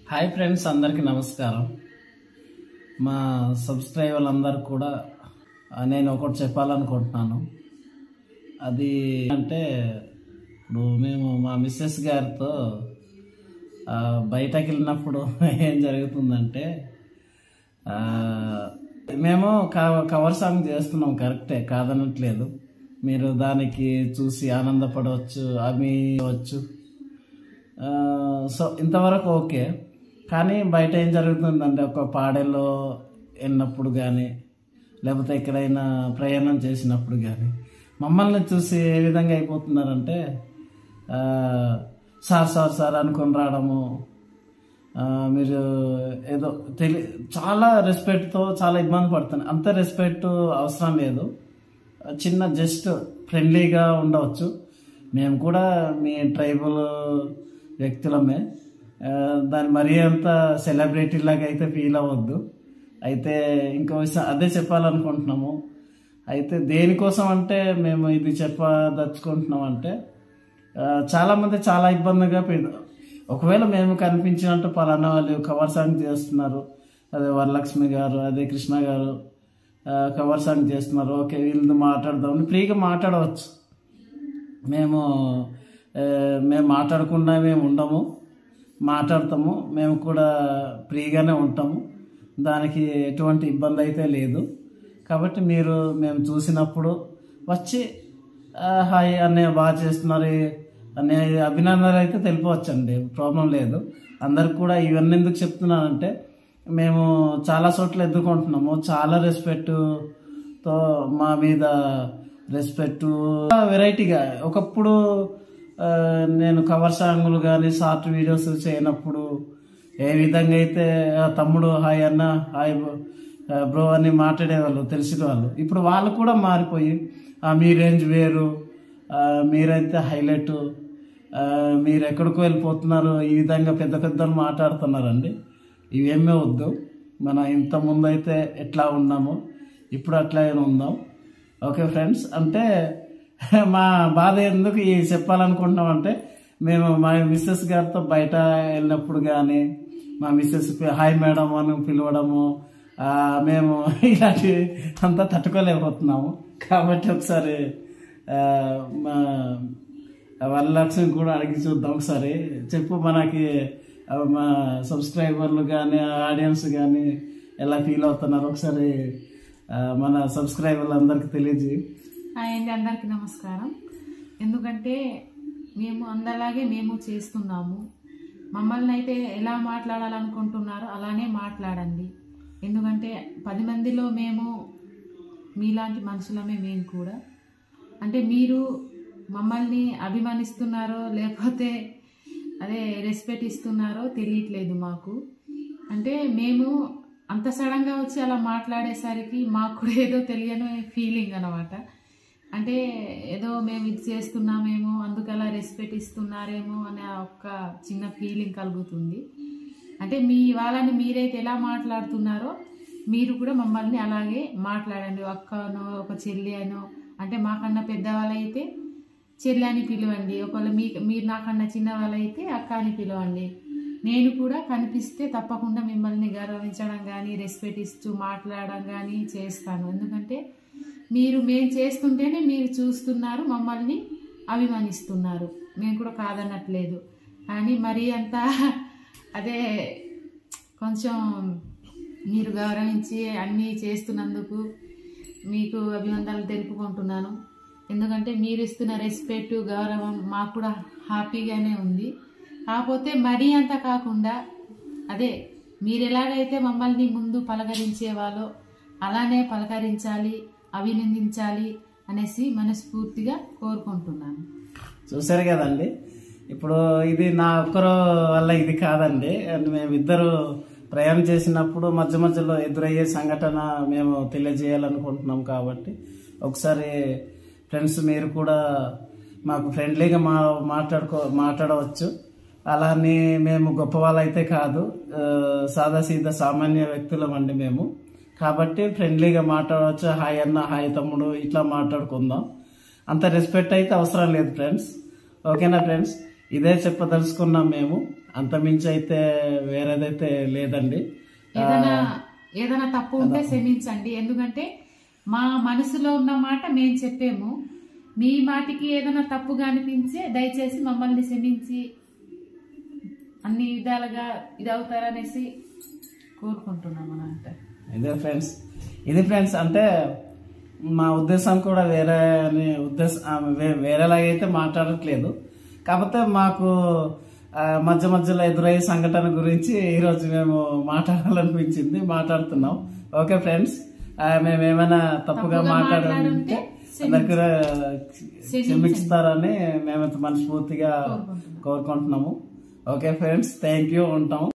hi friends అందరికీ నమస్కారం మా సబ్స్క్రైబర్లు అందరు కూడా ఆ, నేను ఒకటి చెప్పాలనుకుంటున్నాను అది అంటే ఇప్పుడు మేము మా మిస్సెస్ గారితో ఆ, బయటకు వెళ్ళినప్పుడు ఏం జరుగుతుందంటే ఆ, మేము కవ- కవర్ సాంగ్ చేస్తున్నాం కరెక్టే కాదనట్లేదు మీరు దానికి చూసి ఆనందపడవచ్చు అమివచ్చు ఆ, సో ఇంతవరకు ఓకే కానీ బయట ఏం జరుగుతుందంటే ఒక పాడెలో వెళ్ళినప్పుడు కానీ లేకపోతే ఎక్కడైనా ప్రయాణం చేసినప్పుడు కానీ మమ్మల్ని చూసి ఏ విధంగా అయిపోతున్నారంటే ఆ, సార్ సార్ సార్ అనుకొని రావడము ఆ, మీరు ఏదో తెలి చాలా రెస్పెక్ట్తో చాలా ఇబ్బంది పడుతున్నాయి అంత రెస్పెక్ట్ అవసరం లేదు చిన్న జస్ట్ ఫ్రెండ్లీగా ఉండవచ్చు మేము కూడా మీ ట్రైబల్ వ్యక్తులమే ఆ, దాని మరీ అంత సెలబ్రిటీ లాగా అయితే ఫీల్ అవ్వద్దు అయితే ఇంకో విషయం అదే చెప్పాలనుకుంటున్నాము అయితే దేనికోసం అంటే మేము ఇది చెప్పదలుచుకుంటున్నాం అంటే ఆ, చాలామంది చాలా ఇబ్బందిగా పె- ఒకవేళ మేము కనిపించినట్టు పలానా వాళ్ళు కవర్ సాంగ్ చేస్తున్నారు అదే వరలక్ష్మి గారు అదే కృష్ణ గారు ఆ, కవర్ సాంగ్ చేస్తున్నారు ఓకే వీళ్ళతో మాట్లాడదాం ఫ్రీగా మాట్లాడవచ్చు మేము ఆ, మేము మాట్లాడకుండా మేము ఉండము మాట్లాడతాము మేము కూడా ఫ్రీగానే ఉంటాము దానికి ఎటువంటి ఇబ్బంది అయితే లేదు కాబట్టి మీరు మేము చూసినప్పుడు వచ్చి "ఆ, హాయ్ అన్నయ్య బాగా చేస్తున్నారు అనే అభినందనలు అయితే తెలిపవచ్చండి ప్రాబ్లం లేదు అందరికి కూడా ఇవన్నీ ఎందుకు చెప్తున్నానంటే మేము చాలా చోట్ల ఎదుర్కొంటున్నాము చాలా రెస్పెక్ట్తో మా మీద రెస్పెక్ట్ వెరైటీగా ఒకప్పుడు ఆ, నేను కవర్ సాంగులు కానీ షార్ట్ వీడియోస్ చేయనప్పుడు ఏ విధంగా అయితే "ఆ, తమ్ముడు హాయ్ అన్న హాయ్ బ్రో- ఆ, బ్రో అని మాట్లాడేవాళ్ళు తెలిసిన వాళ్ళు ఇప్పుడు వాళ్ళు కూడా మారిపోయి "ఆ, మీ రేంజ్ వేరు ఆ, మీరైతే హైలైట్ ఆ, మీరు ఎక్కడికో వెళ్ళిపోతున్నారు ఈ విధంగా పెద్ద పెద్దలు మాట్లాడుతున్నారండి ఇవేమీ వద్దు మనం ఇంత ముందు అయితే ఎట్లా ఉన్నామో ఇప్పుడు అట్లాగే ఉందాం ఓకే ఫ్రెండ్స్ అంటే మా బాధ ఎందుకు ఈ చెప్పాలనుకుంటున్నాం అంటే మేము మా మిస్సెస్ గారితో బయట వెళ్ళినప్పుడు కానీ మా మిస్సెస్ హాయ్ మేడం అని పిలవడము ఆ, మేము ఇలాంటి అంతా తట్టుకోలేకపోతున్నాము కాబట్టి ఒకసారి ఆ, మా వరలక్ష్మి కూడా అడిగి చూద్దాం ఒకసారి చెప్పు మనకి ఆ, మా సబ్స్క్రైబర్లు కానీ ఆడియన్స్ కానీ ఎలా ఫీల్ అవుతున్నారు ఒకసారి ఆ, మన సబ్స్క్రైబర్లు అందరికీ తెలియజేయి హాయ్ అండి అందరికీ నమస్కారం ఎందుకంటే మేము అందలాగే మేము చేస్తున్నాము మమ్మల్ని అయితే ఎలా మాట్లాడాలనుకుంటున్నారో అలానే మాట్లాడండి ఎందుకంటే పది మందిలో మేము మీలాంటి మనుషులమే మేము కూడా అంటే మీరు మమ్మల్ని అభిమానిస్తున్నారో లేకపోతే అదే రెస్పెక్ట్ ఇస్తున్నారో తెలియట్లేదు మాకు అంటే మేము అంత సడన్గా వచ్చి అలా మాట్లాడేసరికి మాకు కూడా ఏదో తెలియని ఫీలింగ్ అనమాట అంటే ఏదో మేము ఇది చేస్తున్నామేమో అందుకు అలా రెస్పెక్ట్ ఇస్తున్నారేమో అనే ఆ ఒక్క చిన్న ఫీలింగ్ కలుగుతుంది అంటే మీ వాళ్ళని మీరైతే ఎలా మాట్లాడుతున్నారో మీరు కూడా మమ్మల్ని అలాగే మాట్లాడండి అక్కనో ఒక చెల్లి అనో అంటే మాకన్నా పెద్దవాళ్ళైతే చెల్లి అని పిలవండి ఒకవేళ మీ మీరు నాకన్నా చిన్న వాళ్ళైతే అక్క అని పిలవండి నేను కూడా కనిపిస్తే తప్పకుండా మిమ్మల్ని గౌరవించడం కానీ రెస్పెక్ట్ ఇస్తూ మాట్లాడడం కానీ చేస్తాను ఎందుకంటే మీరు మేము చేస్తుంటేనే మీరు చూస్తున్నారు మమ్మల్ని అభిమానిస్తున్నారు మేము కూడా కాదనట్లేదు కానీ మరీ అంత అదే కొంచెం మీరు గౌరవించి అన్నీ చేస్తున్నందుకు మీకు అభినందనలు తెలుపుకుంటున్నాను ఎందుకంటే మీరు ఇస్తున్న రెస్పెక్ట్ గౌరవం మాకు కూడా హ్యాపీగానే ఉంది కాకపోతే మరీ అంత కాకుండా అదే మీరు ఎలాగైతే మమ్మల్ని ముందు పలకరించేవాళ్ళో అలానే పలకరించాలి అభినందించాలి అనేసి మనస్ఫూర్తిగా కోరుకుంటున్నాను చూశారు కదండి ఇప్పుడు ఇది నా ఒక్కరు వల్ల ఇది కాదండి అండ్ మేము ఇద్దరు ప్రయాణం చేసినప్పుడు మధ్య మధ్యలో ఎదురయ్యే సంఘటన మేము తెలియజేయాలనుకుంటున్నాం కాబట్టి ఒకసారి ఫ్రెండ్స్ మీరు కూడా మాకు ఫ్రెండ్లీగా మా మాట్లాడుకో మాట్లాడవచ్చు అలానే మేము గొప్ప వాళ్ళైతే కాదు ఆ, సాదా సీదా సామాన్య వ్యక్తులం అండి మేము కాబట్టి ఫ్రెండ్లీగా మాట్లాడవచ్చు హాయ్ అన్న హాయ్ తమ్ముడు ఇట్లా మాట్లాడుకుందాం అంత రెస్పెక్ట్ అయితే అవసరం లేదు ఫ్రెండ్స్ ఓకేనా ఫ్రెండ్స్ ఇదే చెప్పదలుచుకున్నాం మేము అంతమించి అయితే వేరేదైతే లేదండి ఏదైనా ఏదైనా తప్పు ఉంటే క్షమించండి ఎందుకంటే మా మనసులో ఉన్న మాట మేము చెప్పాము మీ మాటికి ఏదైనా తప్పుగా అనిపించే దయచేసి మమ్మల్ని క్షమించి అన్ని విధాలుగా ఇది అవుతారనేసి కోరుకుంటున్నాం అనంటే ఇదే ఫ్రెండ్స్ ఇది ఫ్రెండ్స్ అంటే మా ఉద్దేశం కూడా వేరే అని ఉద్దేశం ఆ, వే- వేరేలాగైతే మాట్లాడట్లేదు కాకపోతే మాకు ఆ, మధ్య మధ్యలో ఎదురయ్యే సంఘటన గురించి ఈరోజు మేము మాట్లాడాలనిపించింది మాట్లాడుతున్నాం ఓకే ఫ్రెండ్స్ ఆ, మేము ఏమైనా తప్పుగా మాట్లాడాలంటే అందరికీ క్షమిస్తారని మేమైతే మనస్ఫూర్తిగా కోరుకుంటున్నాము ఓకే ఫ్రెండ్స్ థ్యాంక్ యూ ఉంటాం